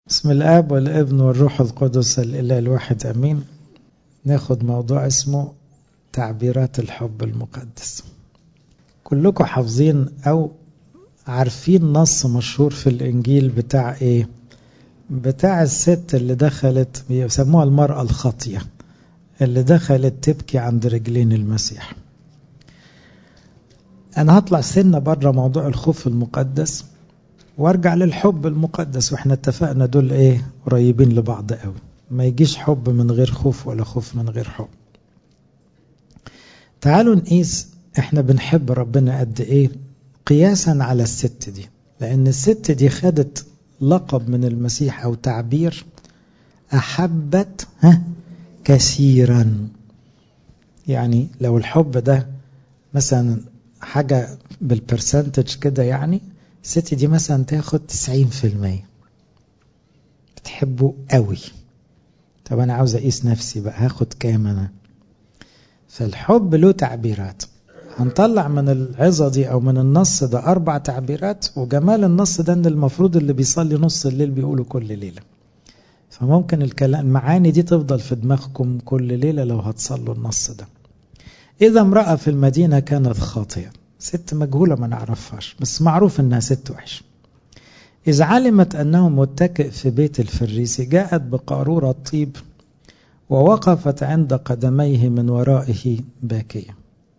بسم الآب والابن والروح القدس الإله الواحد أمين ناخد موضوع اسمه تعبيرات الحب المقدس كلكم حافظين أو عارفين نص مشهور في الإنجيل بتاع إيه بتاع الست اللي دخلت بيسموها المرأة الخاطية اللي دخلت تبكي عند رجلين المسيح أنا هطلع سنة بره موضوع الخوف المقدس وارجع للحب المقدس واحنا اتفقنا دول ايه قريبين لبعض قوي ما يجيش حب من غير خوف ولا خوف من غير حب تعالوا نقيس احنا بنحب ربنا قد ايه قياسا على الست دي لان الست دي خدت لقب من المسيح او تعبير احبت ها كثيرا يعني لو الحب ده مثلا حاجة بالبرسنتج كده يعني الست دي مثلا تاخد 90% بتحبه قوي طب انا عاوز اقيس نفسي بقى هاخد كام انا فالحب له تعبيرات هنطلع من العظة دي او من النص ده اربع تعبيرات وجمال النص ده ان المفروض اللي بيصلي نص الليل بيقوله كل ليلة فممكن الكلام المعاني دي تفضل في دماغكم كل ليلة لو هتصلوا النص ده إذا امرأة في المدينة كانت خاطئة ست مجهولة ما نعرفهاش بس معروف انها ست وحش إذ علمت أنه متكئ في بيت الفريسي جاءت بقارورة طيب ووقفت عند قدميه من ورائه باكية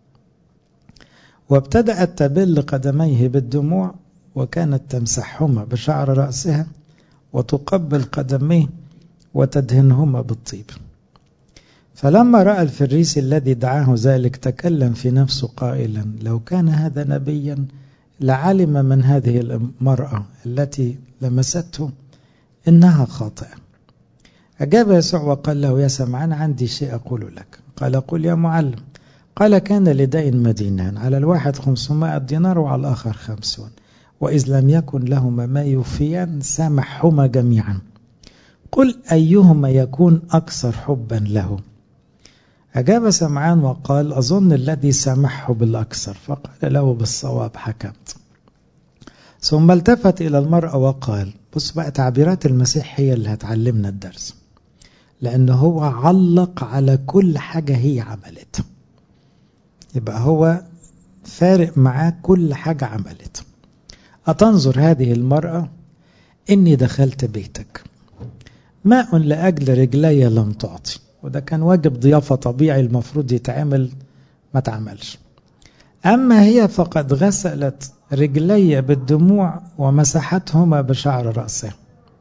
وابتدأت تبل قدميه بالدموع وكانت تمسحهما بشعر رأسها وتقبل قدميه وتدهنهما بالطيب فلما رأى الفريسي الذي دعاه ذلك تكلم في نفسه قائلا لو كان هذا نبيا لعلم من هذه المرأة التي لمسته إنها خاطئة أجاب يسوع وقال له يا سمعان عندي شيء أقول لك قال قل يا معلم قال كان لدين مدينان على الواحد خمسمائة دينار وعلى الآخر خمسون وإذ لم يكن لهما ما يوفيان سامحهما جميعا قل أيهما يكون أكثر حبا له أجاب سمعان وقال أظن الذي سامحه بالأكثر فقال له بالصواب حكمت ثم التفت إلى المرأة وقال بص بقى تعبيرات المسيح هي اللي هتعلمنا الدرس لأنه هو علق على كل حاجة هي عملت يبقى هو فارق معاه كل حاجة عملت أتنظر هذه المرأة إني دخلت بيتك ماء لأجل رجلي لم تعطي وده كان واجب ضيافة طبيعي المفروض يتعمل ما تعملش أما هي فقد غسلت رجلي بالدموع ومسحتهما بشعر رأسها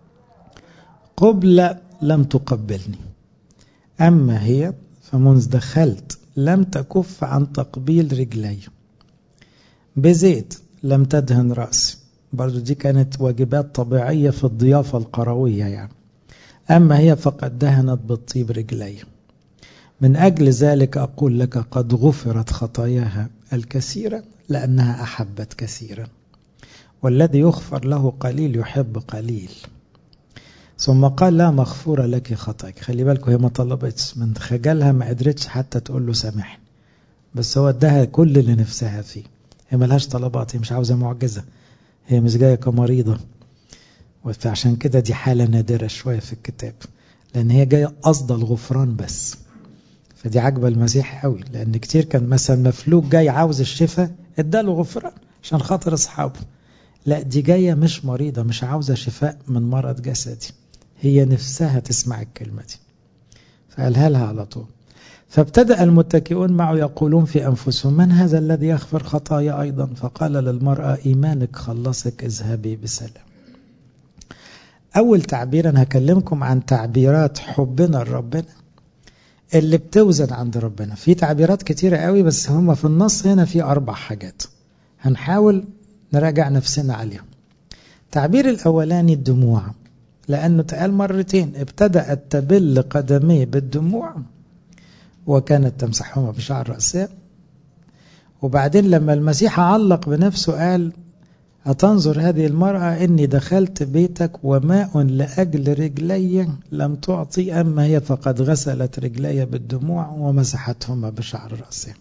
قبل لم تقبلني أما هي فمنذ دخلت لم تكف عن تقبيل رجلي بزيت لم تدهن رأسي برضو دي كانت واجبات طبيعية في الضيافة القروية يعني أما هي فقد دهنت بالطيب رجلي من أجل ذلك أقول لك قد غفرت خطاياها الكثيرة لأنها أحبت كثيرا والذي يغفر له قليل يحب قليل ثم قال لا مغفورة لك خطاك خلي بالكم هي ما طلبتش من خجلها ما قدرتش حتى تقول له سامحني بس هو اداها كل اللي نفسها فيه هي ملهاش طلبات هي مش عاوزة معجزة هي مش جاية كمريضة فعشان كده دي حالة نادرة شوية في الكتاب لأن هي جاية قصد الغفران بس فدي عجبة المسيح قوي لأن كتير كان مثلا مفلوج جاي عاوز الشفاء اداله غفران عشان خاطر أصحابه لا دي جاية مش مريضة مش عاوزة شفاء من مرض جسدي هي نفسها تسمع الكلمة دي فقالها لها على طول فابتدأ المتكئون معه يقولون في أنفسهم من هذا الذي يغفر خطايا أيضا فقال للمرأة إيمانك خلصك اذهبي بسلام أول تعبير أنا هكلمكم عن تعبيرات حبنا لربنا اللي بتوزن عند ربنا في تعبيرات كتيرة قوي بس هما في النص هنا في أربع حاجات هنحاول نراجع نفسنا عليهم التعبير الأولاني الدموع لأنه اتقال مرتين ابتدأت تبل قدميه بالدموع وكانت تمسحهما بشعر رأسها وبعدين لما المسيح علق بنفسه قال أتنظر هذه المرأة إني دخلت بيتك وماء لأجل رجلي لم تعطي أما هي فقد غسلت رجلي بالدموع ومسحتهما بشعر رأسها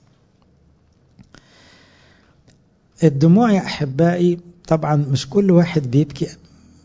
الدموع يا أحبائي طبعا مش كل واحد بيبكي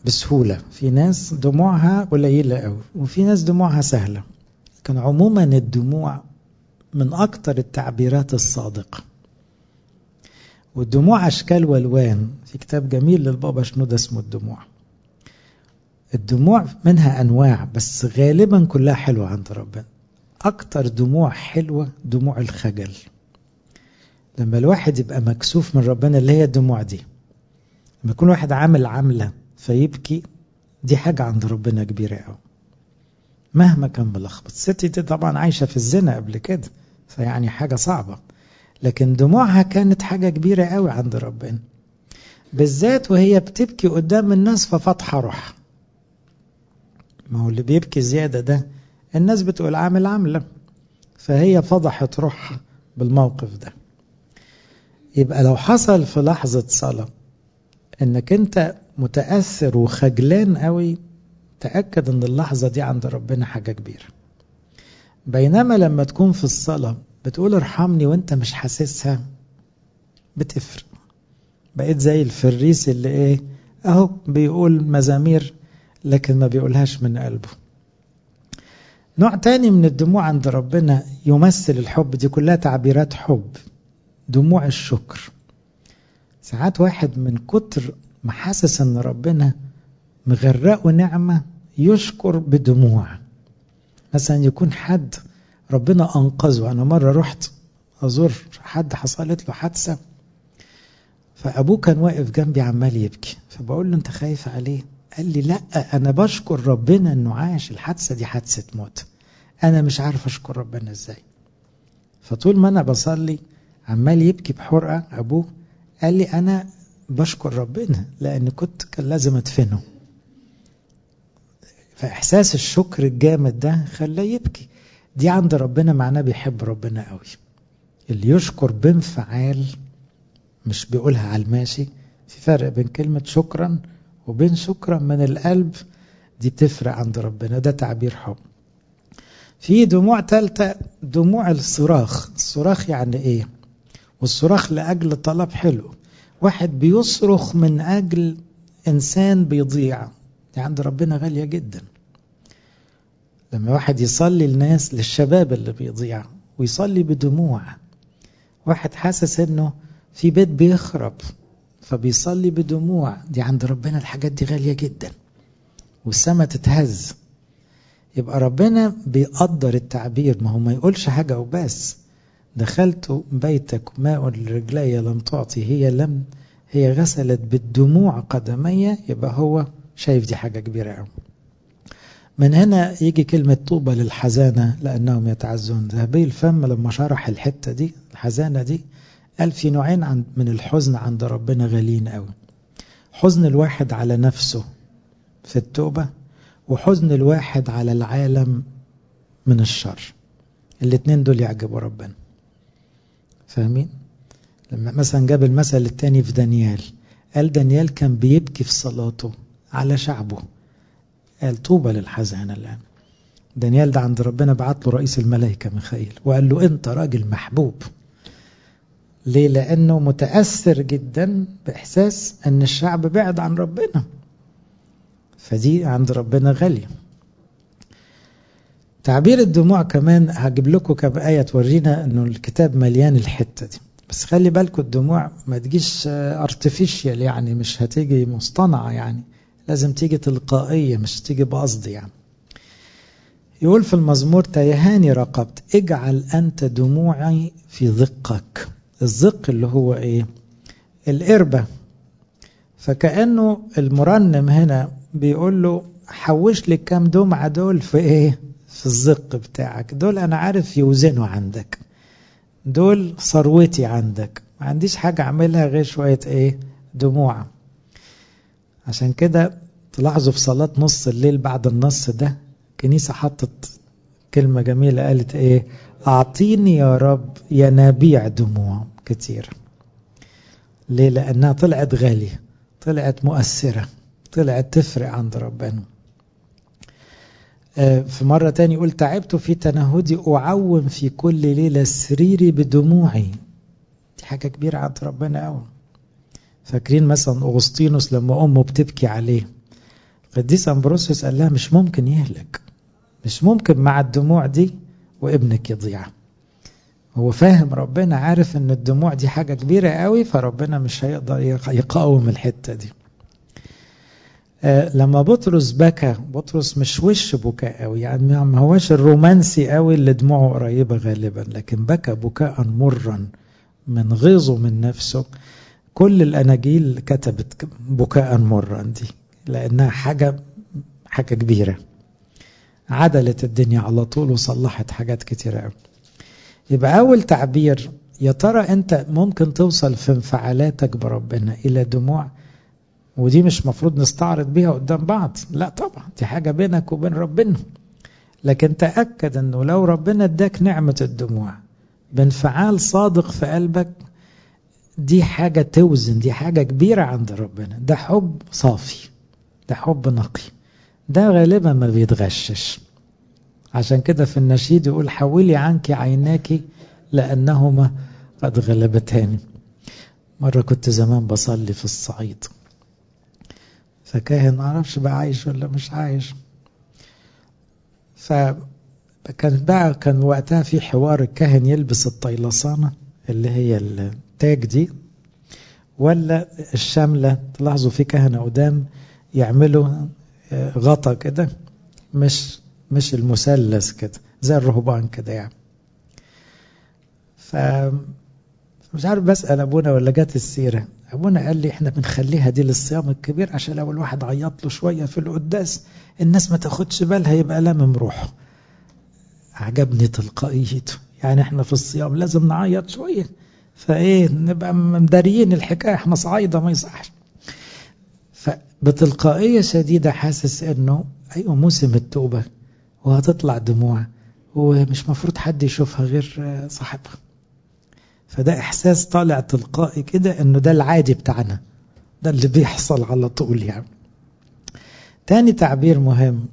بسهولة في ناس دموعها قليلة قوي وفي ناس دموعها سهلة كان عموما الدموع من أكتر التعبيرات الصادقة والدموع أشكال والوان في كتاب جميل للبابا شنودة اسمه الدموع الدموع منها أنواع بس غالبا كلها حلوة عند ربنا أكتر دموع حلوة دموع الخجل لما الواحد يبقى مكسوف من ربنا اللي هي الدموع دي لما يكون واحد عامل عملة فيبكي دي حاجة عند ربنا كبيرة قوي مهما كان ملخبط الست دي طبعا عايشة في الزنا قبل كده فيعني حاجة صعبة لكن دموعها كانت حاجة كبيرة قوي عند ربنا بالذات وهي بتبكي قدام الناس ففاتحة روحها ما هو اللي بيبكي زيادة ده الناس بتقول عامل عاملة فهي فضحت روحها بالموقف ده يبقى لو حصل في لحظة صلاة انك انت متأثر وخجلان قوي تأكد ان اللحظة دي عند ربنا حاجة كبيرة بينما لما تكون في الصلاة بتقول ارحمني وانت مش حاسسها بتفرق بقيت زي الفريس اللي ايه اهو بيقول مزامير لكن ما بيقولهاش من قلبه نوع تاني من الدموع عند ربنا يمثل الحب دي كلها تعبيرات حب دموع الشكر ساعات واحد من كتر ما حاسس ان ربنا مغرقه نعمة يشكر بدموع مثلا يكون حد ربنا أنقذه أنا مرة رحت أزور حد حصلت له حادثة فأبوه كان واقف جنبي عمال يبكي فبقول له أنت خايف عليه قال لي لا أنا بشكر ربنا أنه عاش الحادثة دي حادثة موت أنا مش عارف أشكر ربنا إزاي فطول ما أنا بصلي عمال يبكي بحرقة أبوه قال لي أنا بشكر ربنا لأن كنت كان لازم أدفنه فإحساس الشكر الجامد ده خلاه يبكي دي عند ربنا معناه بيحب ربنا قوي اللي يشكر بانفعال مش بيقولها على الماشي في فرق بين كلمة شكرا وبين شكرا من القلب دي بتفرق عند ربنا ده تعبير حب في دموع تالتة دموع الصراخ الصراخ يعني ايه والصراخ لأجل طلب حلو واحد بيصرخ من أجل إنسان بيضيع دي عند ربنا غالية جدا لما واحد يصلي الناس للشباب اللي بيضيع ويصلي بدموع واحد حاسس انه في بيت بيخرب فبيصلي بدموع دي عند ربنا الحاجات دي غالية جدا والسما تتهز يبقى ربنا بيقدر التعبير ما هو ما يقولش حاجة وبس دخلت بيتك ماء لرجلي لم تعطي هي لم هي غسلت بالدموع قدمي يبقى هو شايف دي حاجة كبيرة قوي من هنا يجي كلمة طوبى للحزانة لأنهم يتعزون ذهبي الفم لما شرح الحتة دي الحزانة دي قال في نوعين من الحزن عند ربنا غاليين قوي حزن الواحد على نفسه في التوبة وحزن الواحد على العالم من الشر الاتنين دول يعجبوا ربنا فاهمين لما مثلا جاب المثل التاني في دانيال قال دانيال كان بيبكي في صلاته على شعبه قال طوبى للحزانة الآن دانيال ده عند ربنا بعت له رئيس الملائكة ميخائيل وقال له أنت راجل محبوب ليه؟ لأنه متأثر جدا بإحساس أن الشعب بعد عن ربنا فدي عند ربنا غالية تعبير الدموع كمان هجيب لكم كم آية تورينا أنه الكتاب مليان الحتة دي بس خلي بالكم الدموع ما تجيش ارتفيشيال يعني مش هتيجي مصطنعة يعني لازم تيجي تلقائية مش تيجي بقصد يعني يقول في المزمور تيهاني رقبت اجعل أنت دموعي في ذقك الذق اللي هو ايه القربة فكأنه المرنم هنا بيقول له حوش لي كام دمعة دول في ايه في الزق بتاعك دول انا عارف يوزنوا عندك دول ثروتي عندك ما عنديش حاجة اعملها غير شوية ايه دموع عشان كده تلاحظوا في صلاة نص الليل بعد النص ده كنيسة حطت كلمة جميلة قالت ايه اعطيني يا رب ينابيع دموع كتير ليه لانها طلعت غالية طلعت مؤثرة طلعت تفرق عند ربنا في مرة تاني يقول تعبت في تنهدي أعوم في كل ليلة سريري بدموعي دي حاجة كبيرة عند ربنا قوي فاكرين مثلا أغسطينوس لما أمه بتبكي عليه قديس أمبروسيوس قال لها مش ممكن يهلك مش ممكن مع الدموع دي وابنك يضيع هو فاهم ربنا عارف ان الدموع دي حاجة كبيرة قوي فربنا مش هيقدر يقاوم الحتة دي آه لما بطرس بكى بطرس مش وش بكاء قوي يعني ما هوش الرومانسي قوي اللي دموعه قريبة غالبا لكن بكى بكاء مرا من غيظه من نفسه كل الأناجيل كتبت بكاء مرا دي لأنها حاجة حاجة كبيرة عدلت الدنيا على طول وصلحت حاجات كتيرة قوي يبقى أول تعبير يا ترى أنت ممكن توصل في انفعالاتك بربنا إلى دموع ودي مش مفروض نستعرض بيها قدام بعض لا طبعا دي حاجة بينك وبين ربنا لكن تأكد أنه لو ربنا اداك نعمة الدموع بانفعال صادق في قلبك دي حاجة توزن دي حاجة كبيرة عند ربنا ده حب صافي ده حب نقي ده غالبا ما بيتغشش عشان كده في النشيد يقول حولي عنك عيناك لأنهما قد غلبتاني مرة كنت زمان بصلي في الصعيد فكاهن معرفش بقى عايش ولا مش عايش فكان بقى كان وقتها في حوار الكاهن يلبس الطيلسانة اللي هي التاج دي ولا الشاملة تلاحظوا في كهنة قدام يعملوا غطا كده مش مش المثلث كده زي الرهبان كده يعني ف مش عارف بسأل أبونا ولا جت السيرة أبونا قال لي إحنا بنخليها دي للصيام الكبير عشان لو الواحد عيط له شوية في القداس الناس ما تاخدش بالها يبقى لامم روحه عجبني تلقائيته يعني إحنا في الصيام لازم نعيط شوية فإيه نبقى مداريين الحكاية إحنا صعايدة ما يصحش فبتلقائية شديدة حاسس إنه أيوة موسم التوبة وهتطلع دموع ومش مفروض حد يشوفها غير صاحبها فده إحساس طالع تلقائي كده إنه ده العادي بتاعنا ده اللي بيحصل على طول يعني تاني تعبير مهم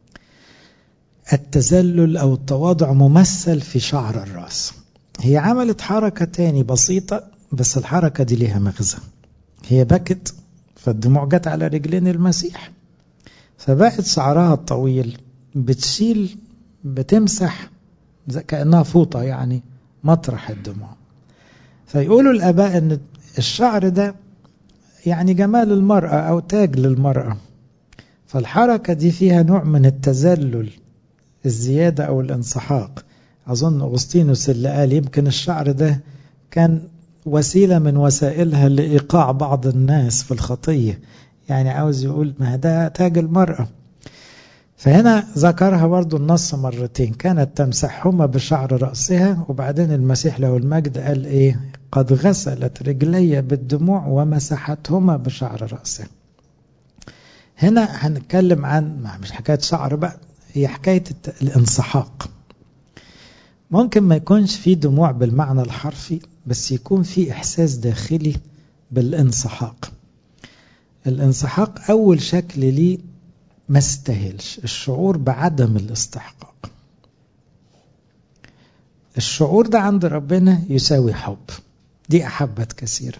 التذلل أو التواضع ممثل في شعر الرأس هي عملت حركة تاني بسيطة بس الحركة دي ليها مغزى هي بكت فالدموع جت على رجلين المسيح فبقت شعرها الطويل بتشيل بتمسح زي كأنها فوطة يعني مطرح الدموع فيقولوا الآباء أن الشعر ده يعني جمال المرأة أو تاج للمرأة فالحركة دي فيها نوع من التذلل الزيادة أو الانسحاق أظن أغسطينوس اللي قال يمكن الشعر ده كان وسيلة من وسائلها لإيقاع بعض الناس في الخطية يعني عاوز يقول ما ده تاج المرأة فهنا ذكرها برضو النص مرتين كانت تمسحهما بشعر رأسها وبعدين المسيح له المجد قال إيه قد غسلت رجلي بالدموع ومسحتهما بشعر رأسها هنا هنتكلم عن مش حكاية شعر بقى هي حكاية الانسحاق ممكن ما يكونش في دموع بالمعنى الحرفي بس يكون في إحساس داخلي بالانسحاق الانسحاق أول شكل ليه ما استاهلش الشعور بعدم الاستحقاق الشعور ده عند ربنا يساوي حب دي أحبت كثيرا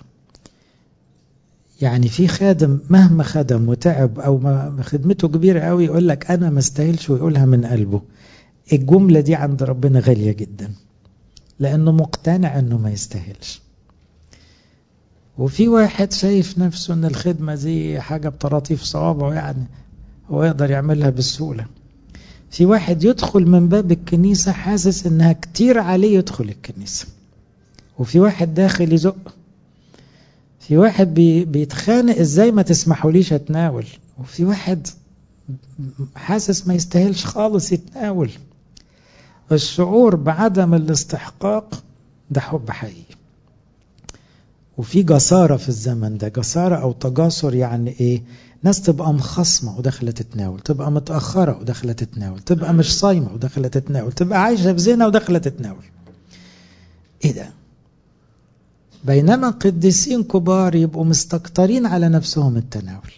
يعني في خادم مهما خدم وتعب أو ما خدمته كبيرة قوي يقول لك أنا ما استاهلش ويقولها من قلبه الجملة دي عند ربنا غالية جدا لأنه مقتنع أنه ما يستاهلش وفي واحد شايف نفسه أن الخدمة دي حاجة بطراطيف صوابعه يعني هو يقدر يعملها بسهولة في واحد يدخل من باب الكنيسة حاسس انها كتير عليه يدخل الكنيسة وفي واحد داخل يزق في واحد بي بيتخانق ازاي ما تسمحوليش اتناول وفي واحد حاسس ما يستاهلش خالص يتناول الشعور بعدم الاستحقاق ده حب حقيقي وفي جسارة في الزمن ده جسارة أو تجاسر يعني إيه ناس تبقى مخصمة وداخلة تتناول تبقى متأخرة وداخلة تتناول تبقى مش صايمة وداخلة تتناول تبقى عايشة في زنا وداخلة تتناول إيه ده بينما قديسين كبار يبقوا مستكترين على نفسهم التناول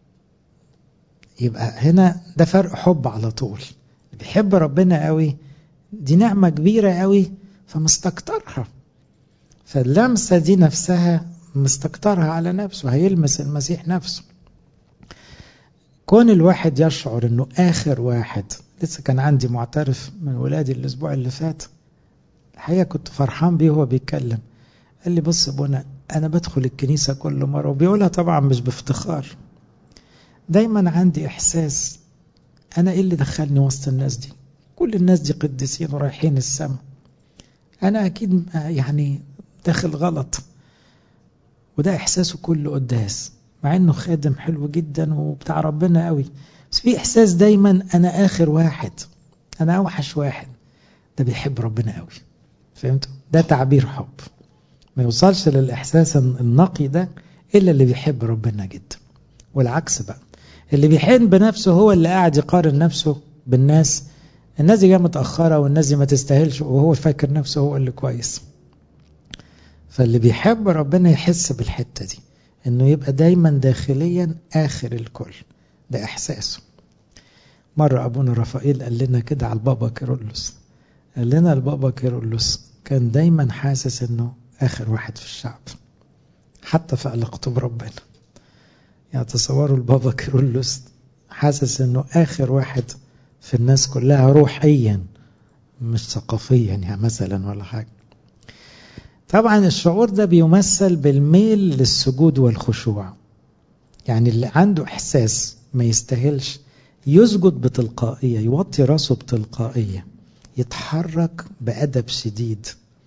يبقى هنا ده فرق حب على طول بيحب ربنا قوي دي نعمة كبيرة قوي فمستكترها فاللمسة دي نفسها مستكترها على نفسه هيلمس المسيح نفسه كون الواحد يشعر انه اخر واحد لسه كان عندي معترف من ولادي الاسبوع اللي فات الحقيقه كنت فرحان بيه وهو بيتكلم قال لي بص ابونا انا بدخل الكنيسه كل مره وبيقولها طبعا مش بافتخار دايما عندي احساس انا ايه اللي دخلني وسط الناس دي كل الناس دي قديسين ورايحين السماء انا اكيد يعني داخل غلط وده احساسه كله قداس مع انه خادم حلو جدا وبتاع ربنا قوي بس في احساس دايما انا اخر واحد انا اوحش واحد ده بيحب ربنا قوي فهمتوا ده تعبير حب ما يوصلش للاحساس النقي ده الا اللي بيحب ربنا جدا والعكس بقى اللي بيحب نفسه هو اللي قاعد يقارن نفسه بالناس الناس دي جايه متاخره والناس دي ما تستاهلش وهو فاكر نفسه هو اللي كويس فاللي بيحب ربنا يحس بالحته دي انه يبقى دايما داخليا اخر الكل ده احساسه مره ابونا رفائيل قال لنا كده على البابا كيرلس قال لنا البابا كيرلس كان دايما حاسس انه اخر واحد في الشعب حتى في علاقته بربنا يعني تصوروا البابا كيرلس حاسس انه اخر واحد في الناس كلها روحيا مش ثقافيا يعني مثلا ولا حاجه طبعا الشعور ده بيمثل بالميل للسجود والخشوع يعني اللي عنده احساس ما يستاهلش يسجد بتلقائيه يوطي راسه بتلقائيه يتحرك بادب شديد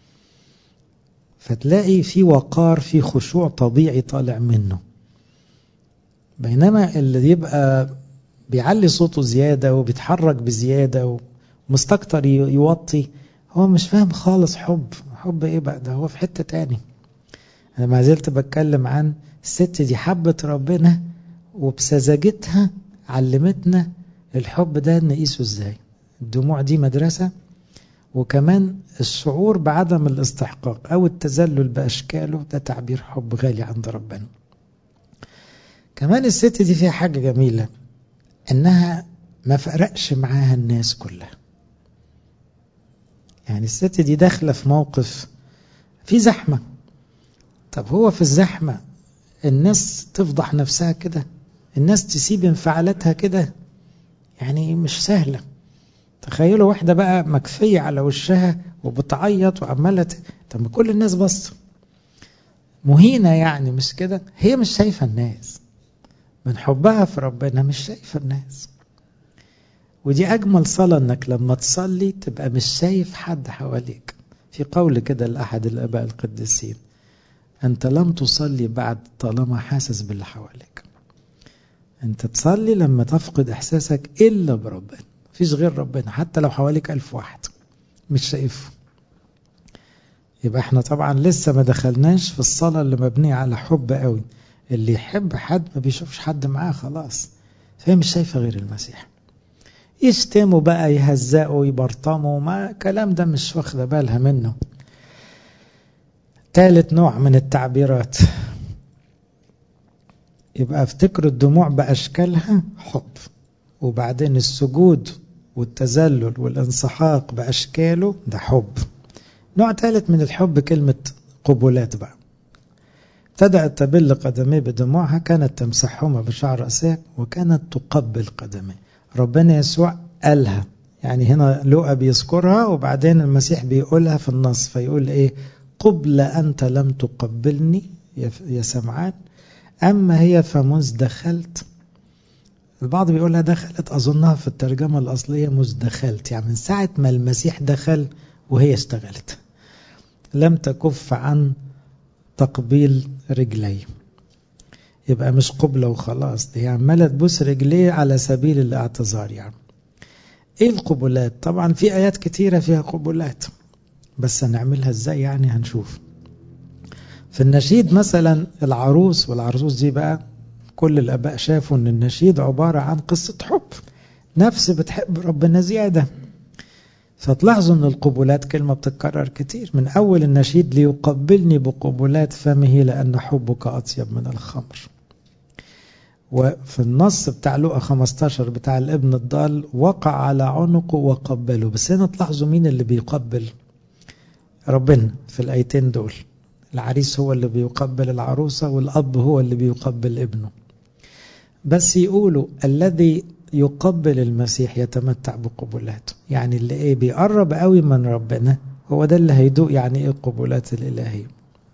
فتلاقي في وقار في خشوع طبيعي طالع منه بينما اللي يبقى بيعلي صوته زيادة وبيتحرك بزيادة ومستكتر يوطي هو مش فاهم خالص حب حب ايه بقى ده هو في حتة تاني انا ما زلت بتكلم عن الست دي حبت ربنا وبسذاجتها علمتنا الحب ده نقيسه ازاي الدموع دي مدرسة وكمان الشعور بعدم الاستحقاق او التذلل باشكاله ده تعبير حب غالي عند ربنا كمان الست دي فيها حاجة جميلة انها ما فرقش معاها الناس كلها يعني الست دي داخلة في موقف في زحمة طب هو في الزحمة الناس تفضح نفسها كده الناس تسيب انفعالاتها كده يعني مش سهلة تخيلوا واحدة بقى مكفية على وشها وبتعيط وعمالة طب ما كل الناس بص مهينة يعني مش كده هي مش شايفة الناس من حبها في ربنا مش شايفة الناس ودي أجمل صلاة إنك لما تصلي تبقى مش شايف حد حواليك في قول كده لأحد الآباء القديسين أنت لم تصلي بعد طالما حاسس باللي حواليك أنت تصلي لما تفقد إحساسك إلا بربنا مفيش غير ربنا حتى لو حواليك ألف واحد مش شايفه يبقى احنا طبعا لسه ما دخلناش في الصلاة اللي مبنية على حب قوي اللي يحب حد ما بيشوفش حد معاه خلاص فهي مش شايفة غير المسيح يشتموا بقى يهزقوا يبرطموا ما كلام ده مش واخدة بالها منه ثالث نوع من التعبيرات يبقى افتكروا الدموع بأشكالها حب وبعدين السجود والتذلل والانسحاق بأشكاله ده حب نوع ثالث من الحب كلمة قبولات بقى ابتدأت تبل قدميه بدموعها كانت تمسحهما بشعر رأسها وكانت تقبل قدميه ربنا يسوع قالها يعني هنا لوقا بيذكرها وبعدين المسيح بيقولها في النص فيقول ايه قبل أنت لم تقبلني يا سمعان أما هي فمذ دخلت البعض بيقولها دخلت أظنها في الترجمة الأصلية مذ دخلت يعني من ساعة ما المسيح دخل وهي اشتغلت لم تكف عن تقبيل رجلي يبقى مش قبلة وخلاص دي عمالة تبوس رجليه على سبيل الاعتذار يعني ايه القبلات طبعا في ايات كتيرة فيها قبلات بس هنعملها ازاي يعني هنشوف في النشيد مثلا العروس والعروس دي بقى كل الاباء شافوا ان النشيد عبارة عن قصة حب نفس بتحب ربنا زيادة فتلاحظوا ان القبلات كلمة بتتكرر كتير من اول النشيد ليقبلني بقبلات فمه لان حبك اطيب من الخمر وفي النص بتاع لقا 15 بتاع الابن الضال وقع على عنقه وقبله بس هنا تلاحظوا مين اللي بيقبل ربنا في الايتين دول العريس هو اللي بيقبل العروسة والاب هو اللي بيقبل ابنه بس يقولوا الذي يقبل المسيح يتمتع بقبلاته يعني اللي ايه بيقرب قوي من ربنا هو ده اللي هيدوق يعني ايه القبولات الالهيه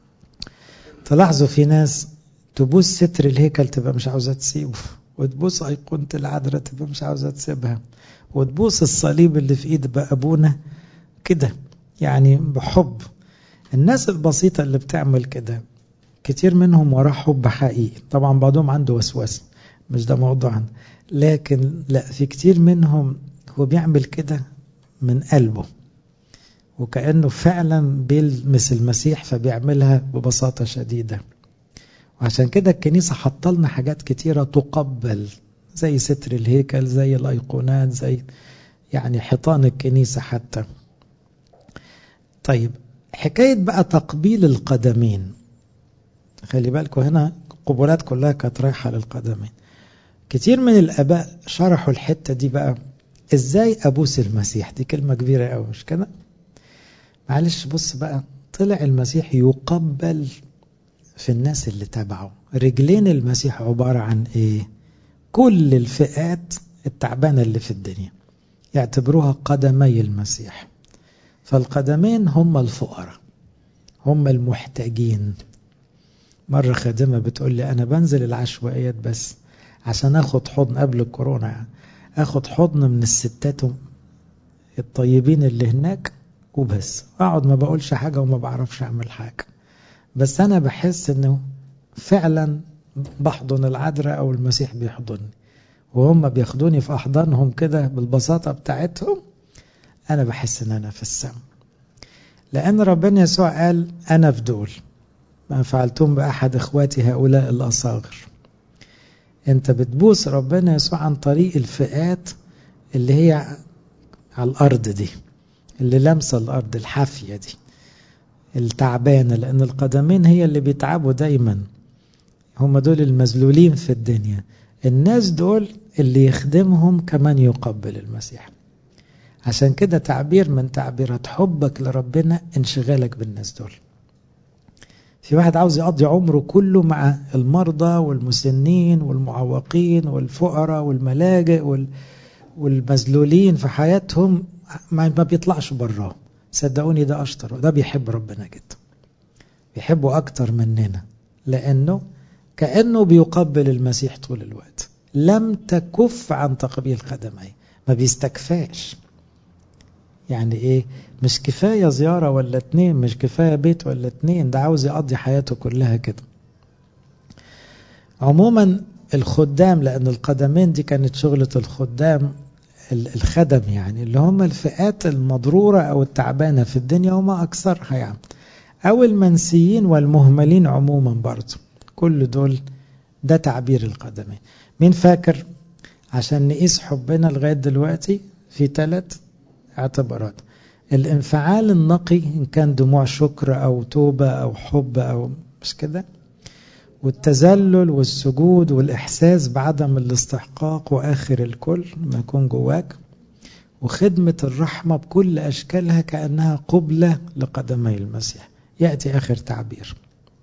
تلاحظوا في ناس تبوس ستر الهيكل تبقى مش عاوزه تسيبه وتبوس ايقونه العذراء تبقى مش عاوزه تسيبها وتبوس الصليب اللي في ايد بقى ابونا كده يعني بحب الناس البسيطة اللي بتعمل كده كتير منهم وراه حب حقيقي طبعا بعضهم عنده وسواس مش ده موضوعنا لكن لا في كتير منهم هو بيعمل كده من قلبه وكأنه فعلا بيلمس المسيح فبيعملها ببساطة شديدة وعشان كده الكنيسة حطلنا حاجات كتيرة تقبل زي ستر الهيكل زي الأيقونات زي يعني حيطان الكنيسة حتى طيب حكاية بقى تقبيل القدمين خلي بالكم هنا القبولات كلها كانت رايحة للقدمين كتير من الآباء شرحوا الحتة دي بقى ازاي أبوس المسيح دي كلمة كبيرة قوي مش كده معلش بص بقى طلع المسيح يقبل في الناس اللي تبعه رجلين المسيح عبارة عن ايه كل الفئات التعبانة اللي في الدنيا يعتبروها قدمي المسيح فالقدمين هم الفقراء هم المحتاجين مرة خادمة بتقول لي أنا بنزل العشوائيات بس عشان أخد حضن قبل الكورونا يعني أخد حضن من الستات الطيبين اللي هناك وبس أقعد ما بقولش حاجة وما بعرفش أعمل حاجة بس أنا بحس إنه فعلا بحضن العذراء أو المسيح بيحضني وهم بياخدوني في أحضانهم كده بالبساطة بتاعتهم أنا بحس إن أنا في السماء لأن ربنا يسوع قال أنا في دول ما فعلتم بأحد إخواتي هؤلاء الأصاغر أنت بتبوس ربنا يسوع عن طريق الفئات اللي هي على الأرض دي اللي لامسة الأرض الحافية دي التعبانة لأن القدمين هي اللي بيتعبوا دايما هم دول المذلولين في الدنيا الناس دول اللي يخدمهم كمان يقبل المسيح عشان كده تعبير من تعبيرات حبك لربنا انشغالك بالناس دول في واحد عاوز يقضي عمره كله مع المرضى والمسنين والمعوقين والفقراء والملاجئ وال... والمذلولين في حياتهم ما بيطلعش براه صدقوني ده أشطر ده بيحب ربنا جدا بيحبه أكتر مننا لأنه كأنه بيقبل المسيح طول الوقت لم تكف عن تقبيل قدميه ما بيستكفاش يعني ايه مش كفاية زيارة ولا اتنين مش كفاية بيت ولا اتنين ده عاوز يقضي حياته كلها كده عموما الخدام لأن القدمين دي كانت شغلة الخدام الخدم يعني اللي هم الفئات المضرورة أو التعبانة في الدنيا وما أكثرها يعني أو المنسيين والمهملين عموما برضه كل دول ده تعبير القدمين مين فاكر عشان نقيس حبنا لغاية دلوقتي في ثلاث اعتبارات الانفعال النقي إن كان دموع شكر أو توبة أو حب أو مش كده والتذلل والسجود والإحساس بعدم الاستحقاق وآخر الكل ما يكون جواك وخدمة الرحمة بكل أشكالها كأنها قبلة لقدمي المسيح يأتي آخر تعبير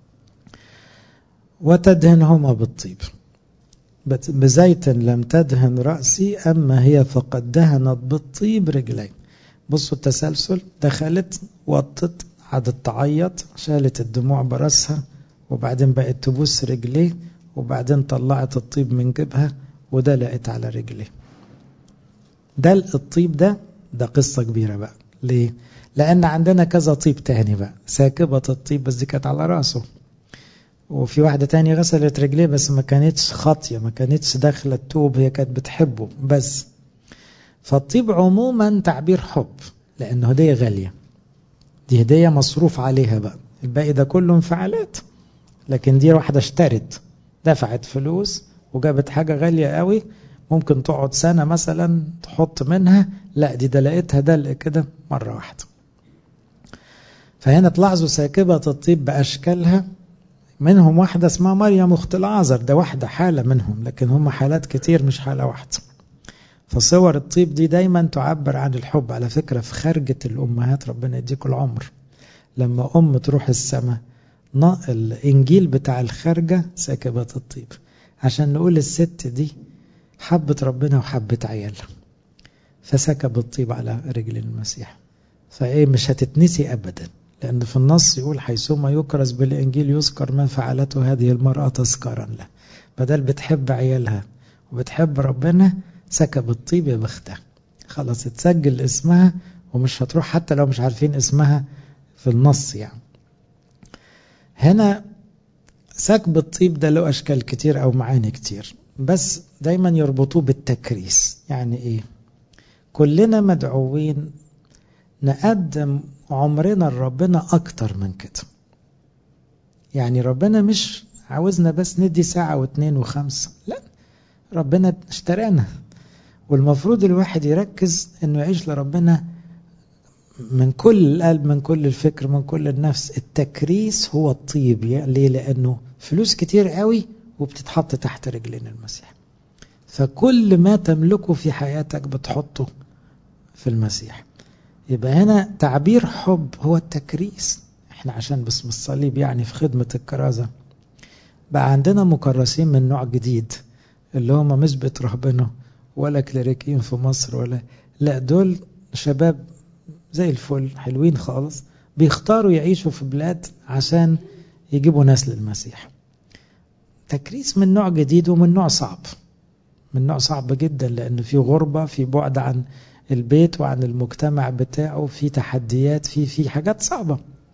وتدهنهما بالطيب بزيت لم تدهن رأسي أما هي فقد دهنت بالطيب رجلي بصوا التسلسل دخلت وطت عادت تعيط شالت الدموع براسها وبعدين بقت تبوس رجليه وبعدين طلعت الطيب من جيبها وده لقيت على رجليه ده الطيب ده ده قصة كبيرة بقى ليه؟ لأن عندنا كذا طيب تاني بقى ساكبة الطيب بس دي كانت على راسه وفي واحدة تانية غسلت رجليه بس ما كانتش خاطية ما كانتش داخلة التوب هي كانت بتحبه بس فالطيب عموما تعبير حب لأنه هدية غالية دي هدية مصروف عليها بقى الباقي ده كله انفعالات لكن دي واحدة اشترت دفعت فلوس وجابت حاجة غالية قوي ممكن تقعد سنة مثلا تحط منها لا دي ده لقيتها دلق كده مرة واحدة فهنا تلاحظوا ساكبة الطيب بأشكالها منهم واحدة اسمها مريم أخت العازر ده واحدة حالة منهم لكن هم حالات كتير مش حالة واحدة فصور الطيب دي دايما تعبر عن الحب على فكرة في خرجة الأمهات ربنا يديكوا العمر لما أم تروح السماء الإنجيل بتاع الخارجة ساكبة الطيب عشان نقول الست دي حبت ربنا وحبت عيالها فسكب الطيب على رجل المسيح فايه مش هتتنسي ابدا لان في النص يقول حيثما يكرز بالانجيل يذكر ما فعلته هذه المراه تذكارا له بدل بتحب عيالها وبتحب ربنا سكب الطيب يا بختها خلاص اتسجل اسمها ومش هتروح حتى لو مش عارفين اسمها في النص يعني هنا سكب الطيب ده له اشكال كتير او معاني كتير بس دايما يربطوه بالتكريس يعني ايه كلنا مدعوين نقدم عمرنا لربنا اكتر من كده يعني ربنا مش عاوزنا بس ندي ساعة واثنين وخمسة لا ربنا اشترانا والمفروض الواحد يركز انه يعيش لربنا من كل القلب من كل الفكر من كل النفس التكريس هو الطيب ليه لانه فلوس كتير قوي وبتتحط تحت رجلين المسيح فكل ما تملكه في حياتك بتحطه في المسيح يبقى هنا تعبير حب هو التكريس احنا عشان باسم الصليب يعني في خدمة الكرازة بقى عندنا مكرسين من نوع جديد اللي هم مش بيترهبنوا ولا كليريكيين في مصر ولا لا دول شباب زي الفل حلوين خالص بيختاروا يعيشوا في بلاد عشان يجيبوا ناس للمسيح تكريس من نوع جديد ومن نوع صعب من نوع صعب جدا لأنه في غربة في بعد عن البيت وعن المجتمع بتاعه في تحديات في في حاجات صعبة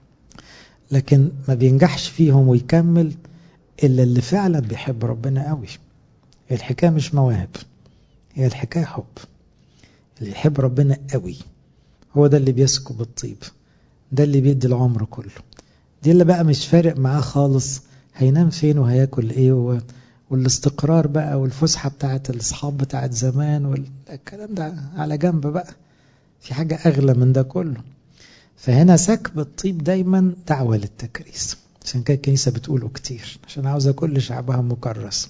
لكن ما بينجحش فيهم ويكمل إلا اللي فعلا بيحب ربنا قوي الحكاية مش مواهب هي الحكاية حب اللي يحب ربنا قوي هو ده اللي بيسكب الطيب ده اللي بيدي العمر كله دي اللي بقى مش فارق معاه خالص هينام فين وهياكل ايه و... والاستقرار بقى والفسحة بتاعت الاصحاب بتاعت زمان والكلام ده على جنب بقى في حاجة اغلى من ده كله فهنا سكب الطيب دايما دعوة للتكريس عشان كده الكنيسة بتقوله كتير عشان عاوزة كل شعبها مكرس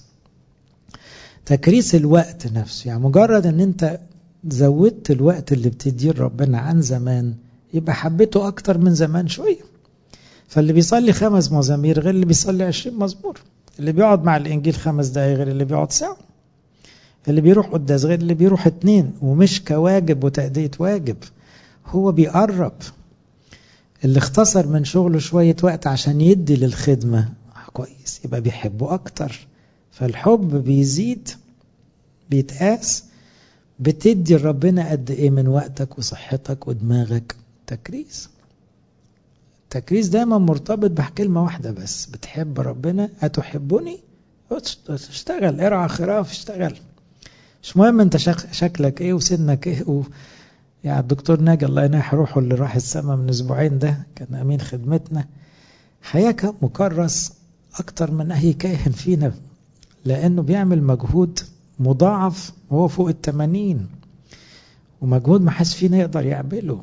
تكريس الوقت نفسه يعني مجرد ان انت زودت الوقت اللي بتديه ربنا عن زمان يبقى حبيته اكتر من زمان شوية فاللي بيصلي خمس مزامير غير اللي بيصلي عشرين مزمور اللي بيقعد مع الانجيل خمس دقايق غير اللي بيقعد ساعة اللي بيروح قداس غير اللي بيروح اتنين ومش كواجب وتأدية واجب هو بيقرب اللي اختصر من شغله شوية وقت عشان يدي للخدمة كويس يبقى بيحبه أكتر فالحب بيزيد بيتقاس بتدي لربنا قد ايه من وقتك وصحتك ودماغك تكريس التكريس دايما مرتبط بكلمة واحدة بس بتحب ربنا أتحبني اشتغل ارعى خراف اشتغل مش مهم انت شكلك ايه وسنك ايه و... يعني الدكتور ناجي الله يناح روحه اللي راح السما من اسبوعين ده كان امين خدمتنا حياة مكرس اكتر من اي كاهن فينا لانه بيعمل مجهود مضاعف وهو فوق التمانين ومجهود ما حدش فينا يقدر يعمله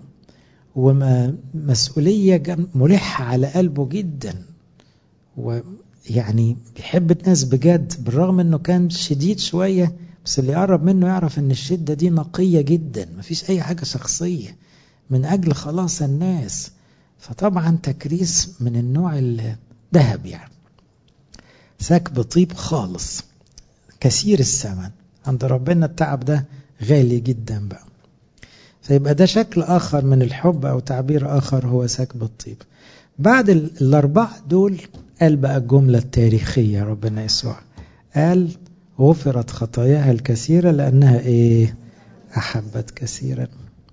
ومسؤولية ملحة على قلبه جدا ويعني بيحب الناس بجد بالرغم انه كان شديد شوية بس اللي يقرب منه يعرف ان الشدة دي نقية جدا مفيش اي حاجة شخصية من اجل خلاص الناس فطبعا تكريس من النوع الذهب يعني سكب طيب خالص كثير الثمن عند ربنا التعب ده غالي جدا بقى فيبقى ده شكل آخر من الحب أو تعبير آخر هو سكب الطيب بعد الأربعة دول قال بقى الجملة التاريخية ربنا يسوع قال غفرت خطاياها الكثيرة لأنها إيه أحبت كثيرا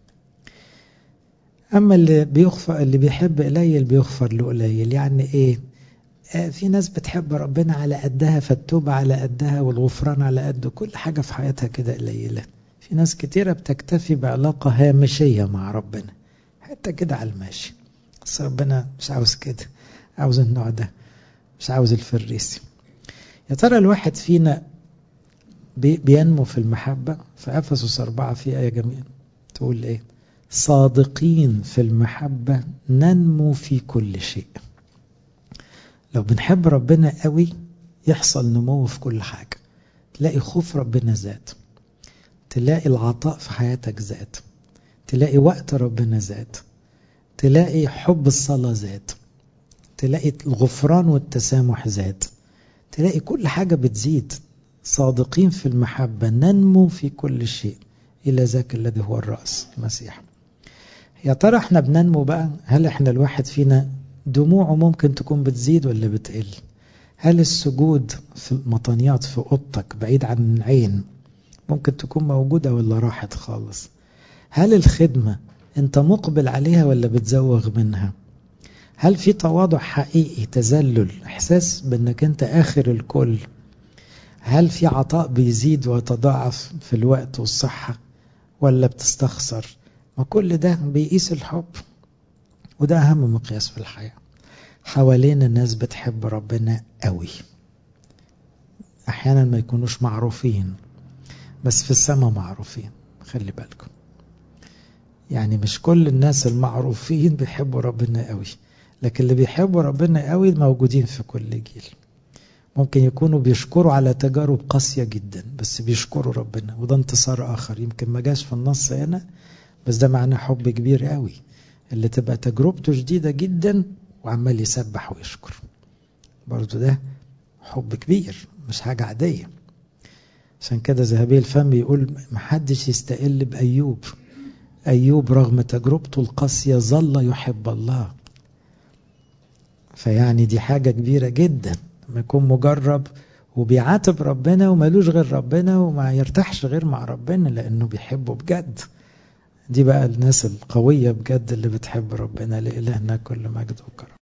أما اللي بيغفر اللي بيحب قليل بيغفر له قليل يعني إيه في ناس بتحب ربنا على قدها فالتوبة على قدها والغفران على قده كل حاجة في حياتها كده قليلة في ناس كتيرة بتكتفي بعلاقة هامشية مع ربنا حتى كده على الماشي بس ربنا مش عاوز كده عاوز النوع ده مش عاوز الفريسي يا ترى الواحد فينا بينمو في المحبة في أفسس أربعة في آية جميلة تقول إيه صادقين في المحبة ننمو في كل شيء لو بنحب ربنا قوي يحصل نمو في كل حاجة تلاقي خوف ربنا زاد تلاقي العطاء في حياتك زاد تلاقي وقت ربنا زاد تلاقي حب الصلاة زاد تلاقي الغفران والتسامح زاد تلاقي كل حاجة بتزيد صادقين في المحبة ننمو في كل شيء إلى ذاك الذي هو الرأس المسيح يا ترى احنا بننمو بقى هل احنا الواحد فينا دموعه ممكن تكون بتزيد ولا بتقل هل السجود في المطانيات في اوضتك بعيد عن العين ممكن تكون موجودة ولا راحت خالص هل الخدمة انت مقبل عليها ولا بتزوغ منها هل في تواضع حقيقي تذلل احساس بانك انت اخر الكل هل في عطاء بيزيد ويتضاعف في الوقت والصحة ولا بتستخسر ما كل ده بيقيس الحب وده أهم مقياس في الحياة حوالينا الناس بتحب ربنا قوي أحيانا ما يكونوش معروفين بس في السماء معروفين خلي بالكم يعني مش كل الناس المعروفين بيحبوا ربنا قوي لكن اللي بيحبوا ربنا قوي موجودين في كل جيل ممكن يكونوا بيشكروا على تجارب قاسية جدا بس بيشكروا ربنا وده انتصار آخر يمكن ما جاش في النص هنا بس ده معناه حب كبير قوي اللي تبقى تجربته شديدة جدا وعمال يسبح ويشكر برضو ده حب كبير مش حاجة عادية عشان كده ذهبي الفم بيقول محدش يستقل بأيوب أيوب رغم تجربته القاسية ظل يحب الله فيعني دي حاجة كبيرة جدا لما يكون مجرب وبيعاتب ربنا ومالوش غير ربنا وما يرتاحش غير مع ربنا لأنه بيحبه بجد دي بقى الناس القوية بجد اللي بتحب ربنا لإلهنا كل مجد وكرم